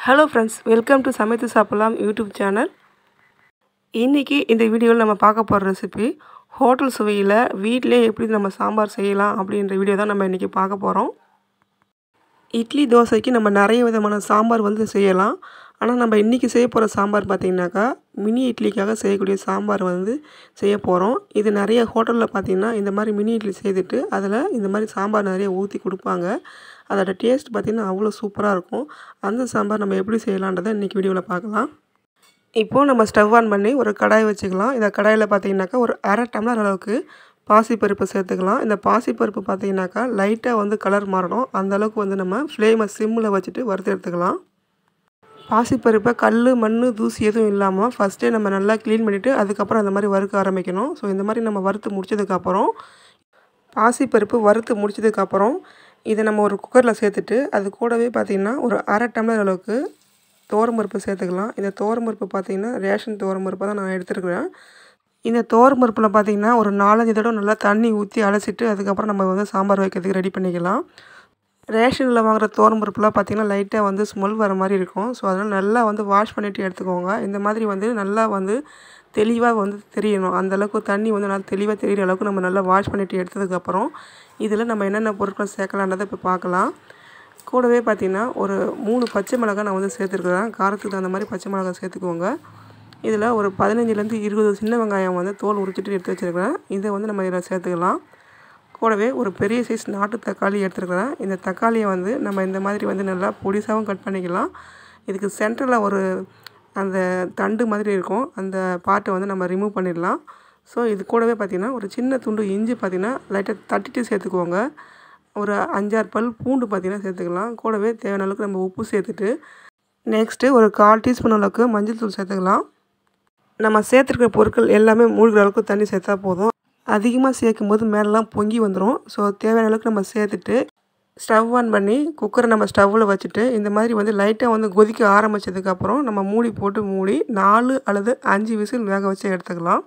hello friends welcome to சமைத்து சாப்பிடலாம் YouTube channel இன்றைக்கி இந்த வீடியோவில் நம்ம பார்க்க போகிற ரெசிபி ஹோட்டல் சுவையில் வீட்டிலே எப்படி நம்ம சாம்பார் செய்யலாம் அப்படின்ற வீடியோ தான் நம்ம இன்றைக்கி பார்க்க போகிறோம் இட்லி தோசைக்கு நம்ம நிறைய விதமான சாம்பார் வந்து செய்யலாம் ஆனால் நம்ம இன்றைக்கி செய்ய போகிற சாம்பார் பார்த்திங்கனாக்கா மினி இட்லிக்காக செய்யக்கூடிய சாம்பார் வந்து செய்ய போகிறோம் இது நிறைய ஹோட்டலில் பார்த்திங்கன்னா இந்த மாதிரி மினி இட்லி செய்துட்டு அதில் இந்த மாதிரி சாம்பார் நிறைய ஊற்றி கொடுப்பாங்க அதோட டேஸ்ட் பார்த்திங்கன்னா அவ்வளோ சூப்பராக இருக்கும் அந்த சாம்பார் நம்ம எப்படி செய்யலான்றதை இன்றைக்கி வீடியோவில் பார்க்கலாம் இப்போது நம்ம ஸ்டவ் ஆன் பண்ணி ஒரு கடாய் வச்சுக்கலாம் இந்த கடாயில் பார்த்திங்கனாக்கா ஒரு அரை டம்ளர் அளவுக்கு பாசிப்பருப்பு சேர்த்துக்கலாம் இந்த பாசிப்பருப்பு பார்த்திங்கனாக்கா லைட்டாக வந்து கலர் மாறணும் அந்தளவுக்கு வந்து நம்ம ஃப்ளேமை சிம்மில் வச்சுட்டு வறுத்து எடுத்துக்கலாம் பாசிப்பருப்பை கல் மண் தூசி எதுவும் இல்லாமல் ஃபஸ்ட்டே நம்ம நல்லா க்ளீன் பண்ணிவிட்டு அதுக்கப்புறம் அந்த மாதிரி வறுக்க ஆரம்பிக்கணும் ஸோ இந்த மாதிரி நம்ம வறுத்து முடிச்சதுக்கப்புறம் பாசிப்பருப்பு வறுத்து முடிச்சதுக்கப்புறம் இதை நம்ம ஒரு குக்கரில் சேர்த்துட்டு அது கூடவே பார்த்திங்கன்னா ஒரு அரை டம்ளர் அளவுக்கு பருப்பு சேர்த்துக்கலாம் இந்த பருப்பு பார்த்திங்கன்னா ரேஷன் பருப்பை தான் நான் எடுத்துருக்கிறேன் இந்த பருப்பில் பார்த்திங்கன்னா ஒரு நாலஞ்சு தடவை நல்லா தண்ணி ஊற்றி அலசிட்டு அதுக்கப்புறம் நம்ம வந்து சாம்பார் வைக்கிறதுக்கு ரெடி பண்ணிக்கலாம் ரேஷனில் வாங்குகிற பருப்புலாம் பார்த்திங்கன்னா லைட்டாக வந்து ஸ்மெல் வர மாதிரி இருக்கும் ஸோ அதனால் நல்லா வந்து வாஷ் பண்ணிவிட்டு எடுத்துக்கோங்க இந்த மாதிரி வந்து நல்லா வந்து தெளிவாக வந்து தெரியணும் அந்தளவுக்கு தண்ணி வந்து நல்லா தெளிவாக தெரிகிற அளவுக்கு நம்ம நல்லா வாஷ் பண்ணிவிட்டு எடுத்ததுக்கப்புறம் இதில் நம்ம என்னென்ன பொருட்கள் சேர்க்கலான்றதை இப்போ பார்க்கலாம் கூடவே பார்த்திங்கன்னா ஒரு மூணு பச்சை மிளகாய் நான் வந்து சேர்த்துருக்குறேன் காரத்துக்கு தகுந்த மாதிரி பச்சை மிளகாய் சேர்த்துக்கோங்க இதில் ஒரு பதினஞ்சுலேருந்து இருபது சின்ன வெங்காயம் வந்து தோல் உரிச்சிட்டு எடுத்து வச்சுருக்கிறேன் இதை வந்து நம்ம இதில் சேர்த்துக்கலாம் கூடவே ஒரு பெரிய சைஸ் நாட்டு தக்காளி எடுத்துருக்கிறேன் இந்த தக்காளியை வந்து நம்ம இந்த மாதிரி வந்து நல்லா பொடிசாகவும் கட் பண்ணிக்கலாம் இதுக்கு சென்டரில் ஒரு அந்த தண்டு மாதிரி இருக்கும் அந்த பார்ட்டை வந்து நம்ம ரிமூவ் பண்ணிடலாம் ஸோ இது கூடவே பார்த்திங்கன்னா ஒரு சின்ன துண்டு இஞ்சி பார்த்திங்கன்னா லைட்டாக தட்டிட்டு சேர்த்துக்கோங்க ஒரு அஞ்சாறு பல் பூண்டு பார்த்திங்கன்னா சேர்த்துக்கலாம் கூடவே தேவையான அளவுக்கு நம்ம உப்பு சேர்த்துட்டு நெக்ஸ்ட்டு ஒரு கால் டீஸ்பூன் அளவுக்கு மஞ்சள் தூள் சேர்த்துக்கலாம் நம்ம சேர்த்துருக்கிற பொருட்கள் எல்லாமே மூழ்கிற அளவுக்கு தண்ணி சேர்த்தா போதும் அதிகமாக சேர்க்கும் போது மேலெலாம் பொங்கி வந்துடும் ஸோ தேவையான அளவுக்கு நம்ம சேர்த்துட்டு ஸ்டவ் ஆன் பண்ணி குக்கரை நம்ம ஸ்டவ்வில் வச்சுட்டு இந்த மாதிரி வந்து லைட்டாக வந்து கொதிக்க ஆரம்பித்ததுக்கப்புறம் நம்ம மூடி போட்டு மூடி நாலு அல்லது அஞ்சு விசில் வேக வச்சு எடுத்துக்கலாம்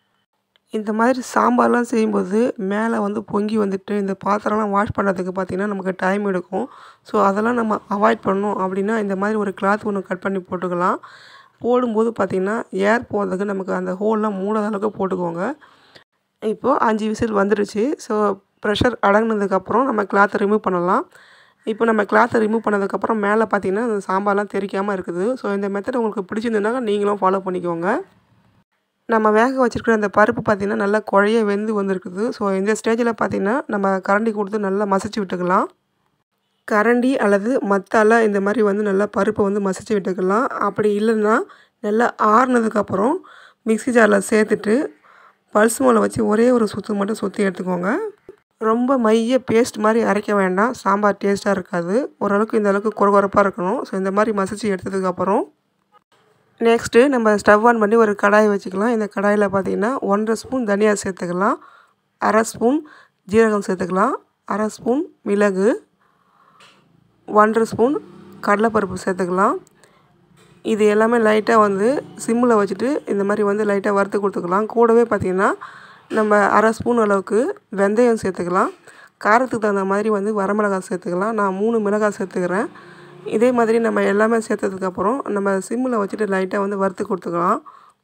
இந்த மாதிரி சாம்பார்லாம் செய்யும்போது மேலே வந்து பொங்கி வந்துட்டு இந்த பாத்திரம்லாம் வாஷ் பண்ணுறதுக்கு பார்த்திங்கன்னா நமக்கு டைம் எடுக்கும் ஸோ அதெல்லாம் நம்ம அவாய்ட் பண்ணணும் அப்படின்னா இந்த மாதிரி ஒரு கிளாத் ஒன்று கட் பண்ணி போட்டுக்கலாம் போடும்போது பார்த்திங்கன்னா ஏர் போகிறதுக்கு நமக்கு அந்த ஹோல்லாம் மூடாத அளவுக்கு போட்டுக்கோங்க இப்போது அஞ்சு விசில் வந்துடுச்சு ஸோ ப்ரெஷர் அடங்கினதுக்கப்புறம் நம்ம கிளாத்தை ரிமூவ் பண்ணலாம் இப்போ நம்ம கிளாத்தை ரிமூவ் பண்ணதுக்கப்புறம் மேலே பார்த்திங்கன்னா அந்த சாம்பார்லாம் தெரிக்காமல் இருக்குது ஸோ இந்த மெத்தட் உங்களுக்கு பிடிச்சிருந்ததுனாக்கா நீங்களும் ஃபாலோ பண்ணிக்கோங்க நம்ம வேக வச்சுருக்கிற அந்த பருப்பு பார்த்திங்கன்னா நல்லா குழைய வெந்து வந்திருக்குது ஸோ இந்த ஸ்டேஜில் பார்த்திங்கன்னா நம்ம கரண்டி கொடுத்து நல்லா மசிச்சு விட்டுக்கலாம் கரண்டி அல்லது மத்தால இந்த மாதிரி வந்து நல்லா பருப்பை வந்து மசிச்சு விட்டுக்கலாம் அப்படி இல்லைன்னா நல்லா ஆறுனதுக்கப்புறம் மிக்சி ஜாரில் சேர்த்துட்டு பல்ஸ் மோலை வச்சு ஒரே ஒரு சுற்று மட்டும் சுற்றி எடுத்துக்கோங்க ரொம்ப மைய பேஸ்ட் மாதிரி அரைக்க வேண்டாம் சாம்பார் டேஸ்ட்டாக இருக்காது ஓரளவுக்கு இந்த அளவுக்கு குறகுறப்பாக இருக்கணும் ஸோ இந்த மாதிரி மசிச்சு எடுத்ததுக்கப்புறம் நெக்ஸ்ட்டு நம்ம ஸ்டவ் ஆன் பண்ணி ஒரு கடாய் வச்சுக்கலாம் இந்த கடாயில் பார்த்திங்கன்னா ஒன்றரை ஸ்பூன் தனியா சேர்த்துக்கலாம் அரை ஸ்பூன் ஜீரகம் சேர்த்துக்கலாம் அரை ஸ்பூன் மிளகு ஒன்றரை ஸ்பூன் கடலைப்பருப்பு சேர்த்துக்கலாம் இது எல்லாமே லைட்டாக வந்து சிம்மில் வச்சுட்டு இந்த மாதிரி வந்து லைட்டாக வறுத்து கொடுத்துக்கலாம் கூடவே பார்த்திங்கன்னா நம்ம அரை ஸ்பூன் அளவுக்கு வெந்தயம் சேர்த்துக்கலாம் காரத்துக்கு தகுந்த மாதிரி வந்து வரமிளகாய் சேர்த்துக்கலாம் நான் மூணு மிளகாய் சேர்த்துக்கிறேன் இதே மாதிரி நம்ம எல்லாமே சேர்த்ததுக்கப்புறம் நம்ம சிம்மில் வச்சுட்டு லைட்டாக வந்து வறுத்து கொடுத்துக்கலாம்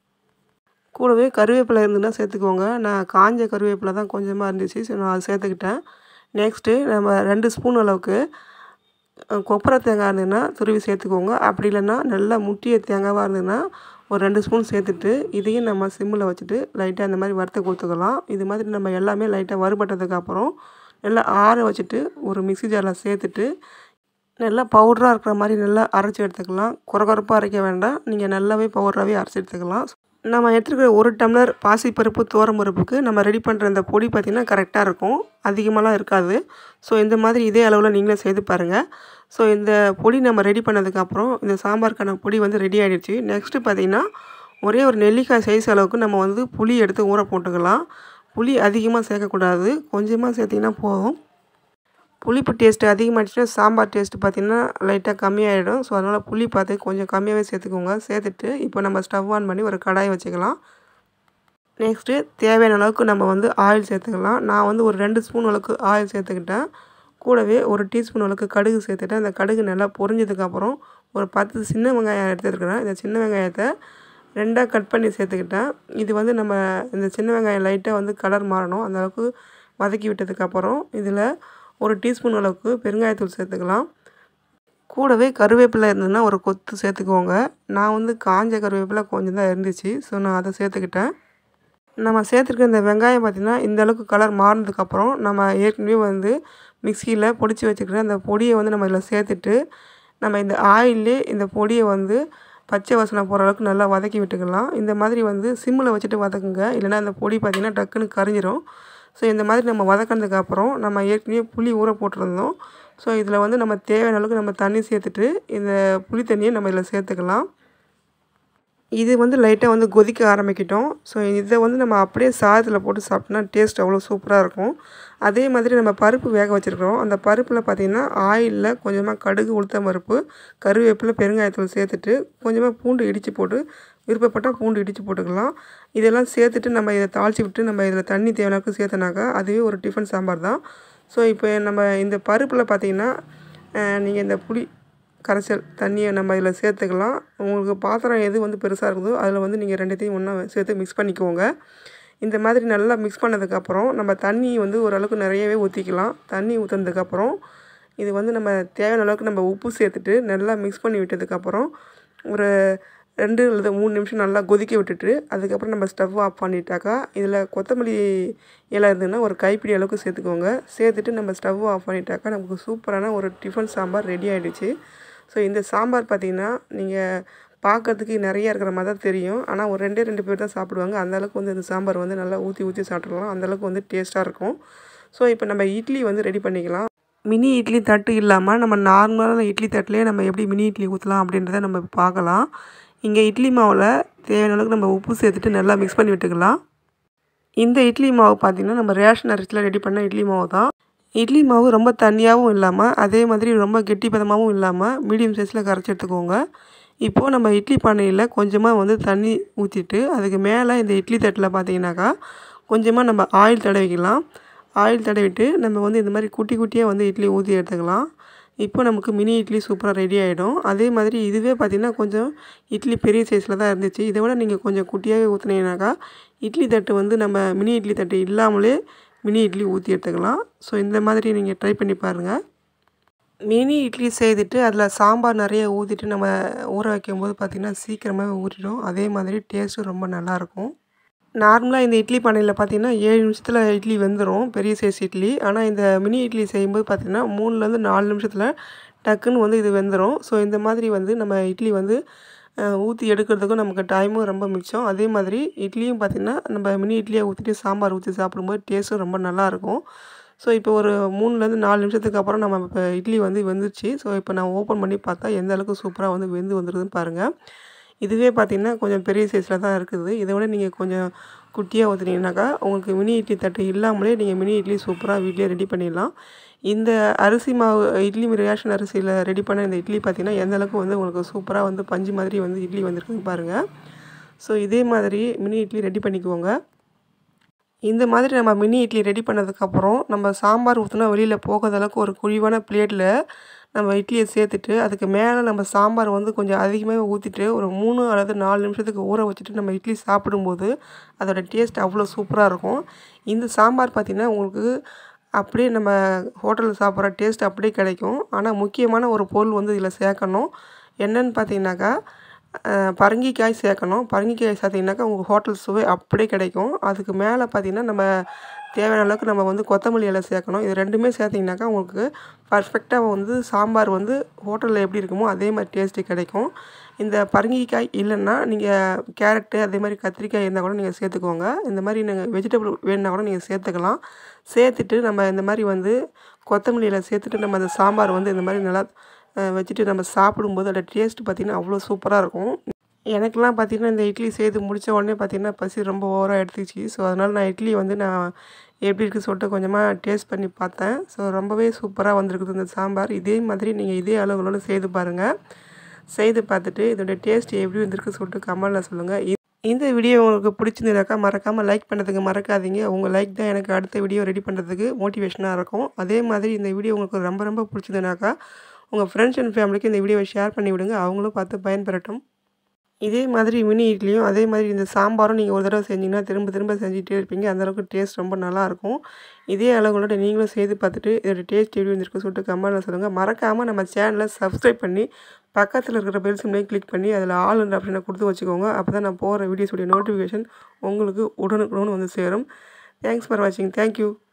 கூடவே கருவேப்பிலை இருந்துன்னா சேர்த்துக்கோங்க நான் காஞ்ச கருவேப்பிலை தான் கொஞ்சமாக இருந்துச்சு ஸோ நான் அதை சேர்த்துக்கிட்டேன் நெக்ஸ்ட்டு நம்ம ரெண்டு ஸ்பூன் அளவுக்கு கொப்பரை தேங்காய் இருந்ததுன்னா துருவி சேர்த்துக்கோங்க அப்படி இல்லைன்னா நல்லா முட்டிய தேங்காவாக இருந்ததுன்னா ஒரு ரெண்டு ஸ்பூன் சேர்த்துட்டு இதையும் நம்ம சிம்மில் வச்சுட்டு லைட்டாக இந்த மாதிரி வறுத்து கொடுத்துக்கலாம் இது மாதிரி நம்ம எல்லாமே லைட்டாக வறுபட்டதுக்கப்புறம் நல்லா ஆற வச்சுட்டு ஒரு மிக்சி ஜாரில் சேர்த்துட்டு நல்லா பவுடராக இருக்கிற மாதிரி நல்லா அரைச்சி எடுத்துக்கலாம் குறகுறப்பாக அரைக்க வேண்டாம் நீங்கள் நல்லாவே பவுடராகவே அரைச்சி எடுத்துக்கலாம் நம்ம எடுத்துருக்கிற ஒரு டம்ளர் பாசிப்பருப்பு பருப்புக்கு நம்ம ரெடி பண்ணுற இந்த பொடி பார்த்திங்கன்னா கரெக்டாக இருக்கும் அதிகமாகலாம் இருக்காது ஸோ இந்த மாதிரி இதே அளவில் நீங்களே செய்து பாருங்கள் ஸோ இந்த பொடி நம்ம ரெடி பண்ணதுக்கப்புறம் இந்த சாம்பாருக்கான பொடி வந்து ரெடி ஆகிடுச்சு நெக்ஸ்ட்டு பார்த்திங்கன்னா ஒரே ஒரு நெல்லிக்காய் சைஸ் அளவுக்கு நம்ம வந்து புளி எடுத்து ஊற போட்டுக்கலாம் புளி அதிகமாக சேர்க்கக்கூடாது கொஞ்சமாக சேர்த்திங்கன்னா போதும் புளிப்பு டேஸ்ட்டு அதிகமாகிடுச்சுன்னா சாம்பார் டேஸ்ட்டு பார்த்திங்கன்னா லைட்டாக கம்மியாகிடும் ஸோ அதனால் புளி பார்த்து கொஞ்சம் கம்மியாகவே சேர்த்துக்கோங்க சேர்த்துட்டு இப்போ நம்ம ஸ்டவ் ஆன் பண்ணி ஒரு கடாய் வச்சுக்கலாம் நெக்ஸ்ட்டு தேவையான அளவுக்கு நம்ம வந்து ஆயில் சேர்த்துக்கலாம் நான் வந்து ஒரு ரெண்டு ஸ்பூன் அளவுக்கு ஆயில் சேர்த்துக்கிட்டேன் கூடவே ஒரு டீஸ்பூன் அளவுக்கு கடுகு சேர்த்துட்டேன் அந்த கடுகு நல்லா பொரிஞ்சதுக்கப்புறம் ஒரு பத்து சின்ன வெங்காயம் எடுத்துருக்கிறேன் இந்த சின்ன வெங்காயத்தை ரெண்டாக கட் பண்ணி சேர்த்துக்கிட்டேன் இது வந்து நம்ம இந்த சின்ன வெங்காயம் லைட்டாக வந்து கலர் மாறணும் அந்த அளவுக்கு வதக்கி விட்டதுக்கப்புறம் இதில் ஒரு டீஸ்பூன் அளவுக்கு பெருங்காயத்தூள் சேர்த்துக்கலாம் கூடவே கருவேப்பிலை இருந்ததுன்னா ஒரு கொத்து சேர்த்துக்கோங்க நான் வந்து காஞ்ச கருவேப்பிலை கொஞ்சம் தான் இருந்துச்சு ஸோ நான் அதை சேர்த்துக்கிட்டேன் நம்ம சேர்த்துருக்க இந்த வெங்காயம் பார்த்திங்கன்னா இந்த அளவுக்கு கலர் மாறினதுக்கப்புறம் நம்ம ஏற்கனவே வந்து மிக்சியில் பொடிச்சு வச்சுக்கிற அந்த பொடியை வந்து நம்ம இதில் சேர்த்துட்டு நம்ம இந்த ஆயிலே இந்த பொடியை வந்து பச்சை வாசனை போகிற அளவுக்கு நல்லா வதக்கி விட்டுக்கலாம் இந்த மாதிரி வந்து சிம்மில் வச்சுட்டு வதக்குங்க இல்லைன்னா அந்த பொடி பார்த்திங்கன்னா டக்குன்னு கரிஞ்சிரும் ஸோ இந்த மாதிரி நம்ம வதக்கினதுக்கப்புறம் நம்ம ஏற்கனவே புளி ஊற போட்டிருந்தோம் ஸோ இதில் வந்து நம்ம தேவையான அளவுக்கு நம்ம தண்ணி சேர்த்துட்டு இந்த புளி தண்ணியை நம்ம இதில் சேர்த்துக்கலாம் இது வந்து லைட்டாக வந்து கொதிக்க ஆரம்பிக்கிட்டோம் ஸோ இதை வந்து நம்ம அப்படியே சாதத்தில் போட்டு சாப்பிட்டோம்னா டேஸ்ட் அவ்வளோ சூப்பராக இருக்கும் அதே மாதிரி நம்ம பருப்பு வேக வச்சுருக்கிறோம் அந்த பருப்பில் பார்த்திங்கன்னா ஆயிலில் கொஞ்சமாக கடுகு உளுத்தம் பருப்பு கருவேப்பிலை பெருங்காயத்தூள் சேர்த்துட்டு கொஞ்சமாக பூண்டு இடித்து போட்டு விருப்பப்பட்டால் பூண்டு இடித்து போட்டுக்கலாம் இதெல்லாம் சேர்த்துட்டு நம்ம இதை தாளித்து விட்டு நம்ம இதில் தண்ணி தேவையானக்கு சேர்த்தனாக்கா அதுவே ஒரு டிஃபன் சாம்பார் தான் ஸோ இப்போ நம்ம இந்த பருப்பில் பார்த்திங்கன்னா நீங்கள் இந்த புளி கரைசல் தண்ணியை நம்ம இதில் சேர்த்துக்கலாம் உங்களுக்கு பாத்திரம் எது வந்து பெருசாக இருக்குதோ அதில் வந்து நீங்கள் ரெண்டுத்தையும் ஒன்றா சேர்த்து மிக்ஸ் பண்ணிக்கோங்க இந்த மாதிரி நல்லா மிக்ஸ் பண்ணதுக்கப்புறம் நம்ம தண்ணி வந்து ஓரளவுக்கு நிறையவே ஊற்றிக்கலாம் தண்ணி ஊற்றுனதுக்கப்புறம் இது வந்து நம்ம தேவையான அளவுக்கு நம்ம உப்பு சேர்த்துட்டு நல்லா மிக்ஸ் பண்ணி விட்டதுக்கப்புறம் ஒரு ரெண்டு அல்லது மூணு நிமிஷம் நல்லா கொதிக்க விட்டுட்டு அதுக்கப்புறம் நம்ம ஸ்டவ் ஆஃப் பண்ணிட்டாக்கா இதில் கொத்தமல்லி இலை இருந்ததுன்னா ஒரு கைப்பிடி அளவுக்கு சேர்த்துக்கோங்க சேர்த்துட்டு நம்ம ஸ்டவ் ஆஃப் பண்ணிட்டாக்கா நமக்கு சூப்பரான ஒரு டிஃபன் சாம்பார் ரெடி ஆகிடுச்சு ஸோ இந்த சாம்பார் பார்த்திங்கன்னா நீங்கள் பார்க்கறதுக்கு நிறையா இருக்கிற மாதிரி தான் தெரியும் ஆனால் ஒரு ரெண்டே ரெண்டு பேர் தான் சாப்பிடுவாங்க அந்தளவுக்கு வந்து இந்த சாம்பார் வந்து நல்லா ஊற்றி ஊற்றி சாப்பிட்றலாம் அந்தளவுக்கு வந்து டேஸ்ட்டாக இருக்கும் ஸோ இப்போ நம்ம இட்லி வந்து ரெடி பண்ணிக்கலாம் மினி இட்லி தட்டு இல்லாமல் நம்ம நார்மலான இட்லி தட்டிலே நம்ம எப்படி மினி இட்லி ஊற்றலாம் அப்படின்றத நம்ம பார்க்கலாம் இங்கே இட்லி மாவில் தேவையான அளவுக்கு நம்ம உப்பு சேர்த்துட்டு நல்லா மிக்ஸ் பண்ணி விட்டுக்கலாம் இந்த இட்லி மாவு பார்த்திங்கன்னா நம்ம ரேஷன் அரிசியில் ரெடி பண்ண இட்லி மாவு தான் இட்லி மாவு ரொம்ப தண்ணியாகவும் இல்லாமல் அதே மாதிரி ரொம்ப கெட்டி பதமாகவும் இல்லாமல் மீடியம் சைஸில் கரைச்சி எடுத்துக்கோங்க இப்போது நம்ம இட்லி பானையில் கொஞ்சமாக வந்து தண்ணி ஊற்றிட்டு அதுக்கு மேலே இந்த இட்லி தட்டில் பார்த்தீங்கன்னாக்கா கொஞ்சமாக நம்ம ஆயில் தடவிக்கலாம் ஆயில் தடவிட்டு நம்ம வந்து இந்த மாதிரி குட்டி குட்டியாக வந்து இட்லி ஊற்றி எடுத்துக்கலாம் இப்போ நமக்கு மினி இட்லி சூப்பராக ரெடி ஆகிடும் அதே மாதிரி இதுவே பார்த்திங்கன்னா கொஞ்சம் இட்லி பெரிய சைஸில் தான் இருந்துச்சு இதை விட நீங்கள் கொஞ்சம் குட்டியாகவே ஊற்றுனீங்கனாக்கா இட்லி தட்டு வந்து நம்ம மினி இட்லி தட்டு இல்லாமலே மினி இட்லி ஊற்றி எடுத்துக்கலாம் ஸோ இந்த மாதிரி நீங்கள் ட்ரை பண்ணி பாருங்கள் மினி இட்லி செய்துட்டு அதில் சாம்பார் நிறைய ஊற்றிட்டு நம்ம ஊற வைக்கும்போது பார்த்திங்கன்னா சீக்கிரமாகவே ஊறிடும் அதே மாதிரி டேஸ்ட்டும் ரொம்ப நல்லாயிருக்கும் நார்மலாக இந்த இட்லி பானையில் பார்த்திங்கன்னா ஏழு நிமிஷத்தில் இட்லி வெந்துடும் பெரிய சைஸ் இட்லி ஆனால் இந்த மினி இட்லி செய்யும்போது பார்த்திங்கன்னா மூணுலேருந்து நாலு நிமிஷத்தில் டக்குன்னு வந்து இது வெந்துடும் ஸோ இந்த மாதிரி வந்து நம்ம இட்லி வந்து ஊற்றி எடுக்கிறதுக்கும் நமக்கு டைமும் ரொம்ப மிச்சம் அதே மாதிரி இட்லியும் பார்த்திங்கன்னா நம்ம மினி இட்லியை ஊற்றிட்டு சாம்பார் ஊற்றி சாப்பிடும்போது டேஸ்ட்டும் ரொம்ப நல்லாயிருக்கும் ஸோ இப்போ ஒரு மூணுலேருந்து நாலு நிமிஷத்துக்கு அப்புறம் நம்ம இப்போ இட்லி வந்து வெந்துருச்சு ஸோ இப்போ நான் ஓப்பன் பண்ணி பார்த்தா எந்த அளவுக்கு சூப்பராக வந்து வெந்து வந்துருதுன்னு பாருங்கள் இதுவே பார்த்திங்கன்னா கொஞ்சம் பெரிய சைஸில் தான் இருக்குது இதை விட நீங்கள் கொஞ்சம் குட்டியாக ஊற்றுனீங்கனாக்கா உங்களுக்கு மினி இட்லி தட்டு இல்லாமலே நீங்கள் மினி இட்லி சூப்பராக வீட்லேயே ரெடி பண்ணிடலாம் இந்த அரிசி மாவு இட்லி ரேஷன் அரிசியில் ரெடி பண்ண இந்த இட்லி பார்த்திங்கன்னா எந்த அளவுக்கு வந்து உங்களுக்கு சூப்பராக வந்து பஞ்சு மாதிரி வந்து இட்லி வந்திருக்குன்னு பாருங்கள் ஸோ இதே மாதிரி மினி இட்லி ரெடி பண்ணிக்குவோங்க இந்த மாதிரி நம்ம மினி இட்லி ரெடி பண்ணதுக்கப்புறம் நம்ம சாம்பார் ஊற்றினா வெளியில் போகாத அளவுக்கு ஒரு குழிவான பிளேட்டில் நம்ம இட்லியை சேர்த்துட்டு அதுக்கு மேலே நம்ம சாம்பார் வந்து கொஞ்சம் அதிகமாக ஊற்றிட்டு ஒரு மூணு அல்லது நாலு நிமிஷத்துக்கு ஊற வச்சுட்டு நம்ம இட்லி சாப்பிடும்போது அதோட டேஸ்ட் அவ்வளோ சூப்பராக இருக்கும் இந்த சாம்பார் பார்த்திங்கன்னா உங்களுக்கு அப்படியே நம்ம ஹோட்டலில் சாப்பிட்ற டேஸ்ட் அப்படியே கிடைக்கும் ஆனால் முக்கியமான ஒரு பொருள் வந்து இதில் சேர்க்கணும் என்னன்னு பார்த்தீங்கன்னாக்கா பரங்கிக்காய் சேர்க்கணும் பரங்கிக்காய் சேர்த்திங்கனாக்கா உங்கள் ஹோட்டல் சுவை அப்படியே கிடைக்கும் அதுக்கு மேலே பார்த்திங்கன்னா நம்ம தேவையான அளவுக்கு நம்ம வந்து கொத்தமல்லி இலை சேர்க்கணும் இது ரெண்டுமே சேர்த்திங்கனாக்கா உங்களுக்கு பர்ஃபெக்டாக வந்து சாம்பார் வந்து ஹோட்டலில் எப்படி இருக்குமோ அதே மாதிரி டேஸ்ட்டு கிடைக்கும் இந்த பரங்கிக்காய் இல்லைன்னா நீங்கள் கேரட்டு அதே மாதிரி கத்திரிக்காய் இருந்தால் கூட நீங்கள் சேர்த்துக்கோங்க இந்த மாதிரி நீங்கள் வெஜிடபிள் வேணுன்னா கூட நீங்கள் சேர்த்துக்கலாம் சேர்த்துட்டு நம்ம இந்த மாதிரி வந்து கொத்தமல்லி இலை சேர்த்துட்டு நம்ம அந்த சாம்பார் வந்து இந்த மாதிரி நல்லா வச்சுட்டு நம்ம சாப்பிடும்போது அதோட டேஸ்ட் பார்த்திங்கன்னா அவ்வளோ சூப்பராக இருக்கும் எனக்கெலாம் பார்த்திங்கன்னா இந்த இட்லி செய்து முடித்த உடனே பார்த்திங்கன்னா பசி ரொம்ப ஓவராக எடுத்துச்சு ஸோ அதனால் நான் இட்லி வந்து நான் எப்படி இருக்குது சொல்லிட்டு கொஞ்சமாக டேஸ்ட் பண்ணி பார்த்தேன் ஸோ ரொம்பவே சூப்பராக வந்திருக்குது இந்த சாம்பார் இதே மாதிரி நீங்கள் இதே அளவுகளோடு செய்து பாருங்கள் செய்து பார்த்துட்டு இதோடைய டேஸ்ட் எப்படி வந்திருக்கு சொல்லிட்டு கமெண்டில் சொல்லுங்கள் இந்த வீடியோ உங்களுக்கு பிடிச்சிருந்தாக்கா மறக்காமல் லைக் பண்ணுறதுக்கு மறக்காதீங்க உங்கள் லைக் தான் எனக்கு அடுத்த வீடியோ ரெடி பண்ணுறதுக்கு மோட்டிவேஷனாக இருக்கும் அதே மாதிரி இந்த வீடியோ உங்களுக்கு ரொம்ப ரொம்ப பிடிச்சிருந்தாக்கா உங்கள் ஃப்ரெண்ட்ஸ் அண்ட் ஃபேமிலிக்கு இந்த வீடியோவை ஷேர் பண்ணி விடுங்க அவங்களும் பார்த்து பயன்பெறட்டும் இதே மாதிரி மினி இட்லியும் அதே மாதிரி இந்த சாம்பாரும் நீங்கள் ஒரு தடவை செஞ்சிங்கன்னா திரும்ப திரும்ப செஞ்சுட்டே இருப்பீங்க அந்தளவுக்கு டேஸ்ட் ரொம்ப நல்லாயிருக்கும் இதே அளவுகளோட நீங்களும் செய்து பார்த்துட்டு இதோட டேஸ்ட் எப்படி வந்திருக்கு சொல்லிட்டு கமெண்ட்டில் சொல்லுங்கள் மறக்காமல் நம்ம சேனலை சப்ஸ்கிரைப் பண்ணி பக்கத்தில் இருக்கிற பெல் சிம்லையும் கிளிக் பண்ணி அதில் ஆளுன்ற ஆப்ஷனை கொடுத்து வச்சுக்கோங்க அப்போ தான் நான் போகிற வீடியோஸுடைய நோட்டிஃபிகேஷன் உங்களுக்கு உடனுக்குடன் வந்து சேரும் தேங்க்ஸ் ஃபார் வாட்சிங் தேங்க்யூ